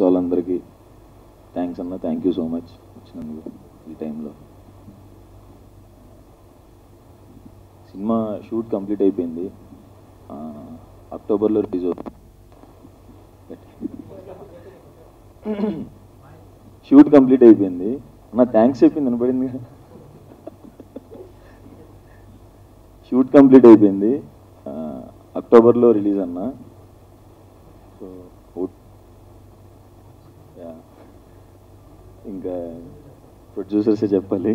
వాళ్ళందరికీ థ్యాంక్స్ అన్న thank you so much వచ్చినందుకు ఈ టైంలో సినిమా షూట్ కంప్లీట్ అయిపోయింది ఆ, అక్టోబర్లో రిలీజ్ అవుతుంది షూట్ కంప్లీట్ అయిపోయింది నా థ్యాంక్స్ చెప్పింది వినపడింది కదా షూట్ కంప్లీట్ అయిపోయింది ఆ, అక్టోబర్లో రిలీజ్ అన్న సో ఓ- యా. ఇంకా ప్రొడ్యూసర్సే చెప్పాలి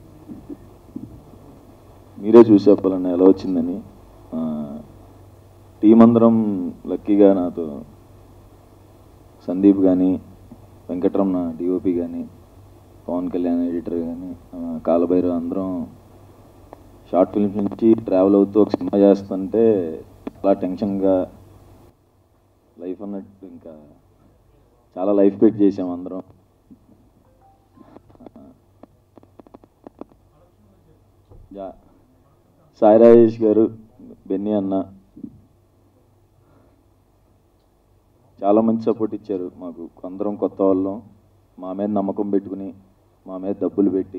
మీరే చూసి చెప్పాలన్న ఎలా వచ్చిందని ఆ, టీం అందరం లక్కీగా నాతో సందీప్ కానీ వెంకటరమణ డిఓపి కానీ పవన్ కళ్యాణ్ ఎడిటర్ కానీ కాలభైరవ్ అందరం షార్ట్ ఫిల్మ్స్ నుంచి ట్రావెల్ అవుతూ ఒక సినిమా చేస్తుంటే చాలా టెన్షన్గా లైఫ్ అన్నట్టు ఇంకా చాలా లైఫ్ పెట్టి చేసాం అందరం యా సాయి రాజేష్ గారు బెన్నీ అన్న చాలా మంచి సపోర్ట్ ఇచ్చారు మాకు అందరం కొత్త వాళ్ళం మా మీద నమ్మకం పెట్టుకుని మా మీద డబ్బులు పెట్టి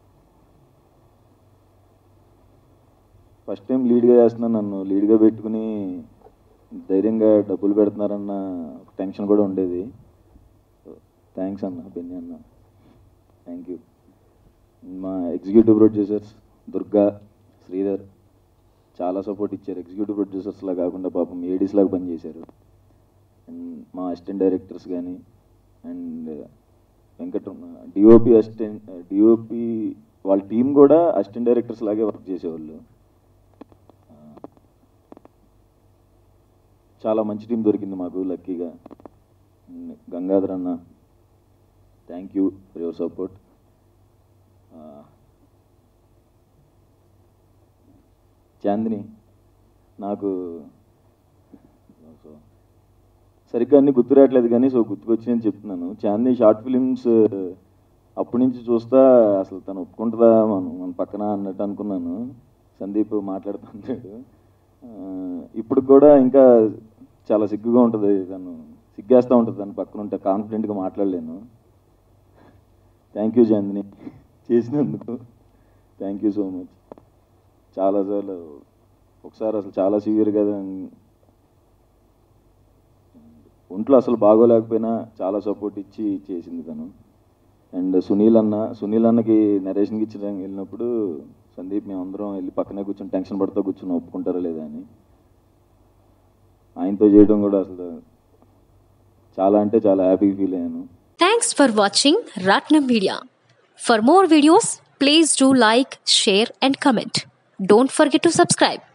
ఫస్ట్ టైం లీడ్గా చేస్తున్నాను నన్ను లీడ్గా పెట్టుకుని ధైర్యంగా డబ్బులు పెడుతున్నారన్న ఒక టెన్షన్ కూడా ఉండేది థ్యాంక్స్ అన్న బెన్నీ అన్న థ్యాంక్ యూ మా ఎగ్జిక్యూటివ్ ప్రొడ్యూసర్స్ దుర్గా శ్రీధర్ చాలా సపోర్ట్ ఇచ్చారు ఎగ్జిక్యూటివ్ ప్రొడ్యూసర్స్లా కాకుండా పాపం ఏడీస్ లాగా పనిచేశారు అండ్ మా అసిస్టెంట్ డైరెక్టర్స్ కానీ and Venkata DOP assistant DOP వాళ్ళ టీం కూడా అసిస్టెంట్ డైరెక్టర్స్ లాగే వర్క్ చేసేవాళ్ళు ఆ, చాలా మంచి టీం దొరికింది మాకు లక్కీగా అండ్ గంగాధర్ అన్న thank you for your support Chandini నాకు సో సరిగ్గా అన్ని గుర్తు రావట్లేదు కానీ సో గుర్తుకొచ్చి నేను చెప్తున్నాను చాందిని షార్ట్ ఫిలిమ్స్ అప్పటి నుంచి చూస్తా అసలు తను ఒప్పుకుంటుందా మనం మన పక్కన అన్నట్టు అనుకున్నాను సందీప్ మాట్లాడుతుంటాడు ఆ, ఇప్పుడు కూడా ఇంకా చాలా సిగ్గుగా ఉంటుంది తను సిగ్గేస్తూ ఉంటుంది తను పక్కన ఉంటే కాన్ఫిడెంట్గా మాట్లాడలేను థ్యాంక్ యూ చాందిని చేసినందుకు థ్యాంక్ యూ సో మచ్ చాలాసార్లు ఒకసారి అసలు చాలా సివియర్గా ఒంట్లో అసలు బాగోలేకపోయినా చాలా సపోర్ట్ ఇచ్చి చేసింది తను అండ్ సునీల్ అన్న సునీల్ అన్నకి నరేషన్కి ఇచ్చడానికి వెళ్ళినప్పుడు సందీప్ మేము అందరం వెళ్ళి పక్కనే కూర్చొని టెన్షన్ పడుతూ కూర్చొని ఒప్పుకుంటారా లేదా అని ఆయనతో చేయడం కూడా అసలు చాలా అంటే చాలా హ్యాపీగా ఫీల్ అయ్యాను Thanks for watching Ratnam Media. For more videos, please do like, share, and comment. Don't forget to subscribe.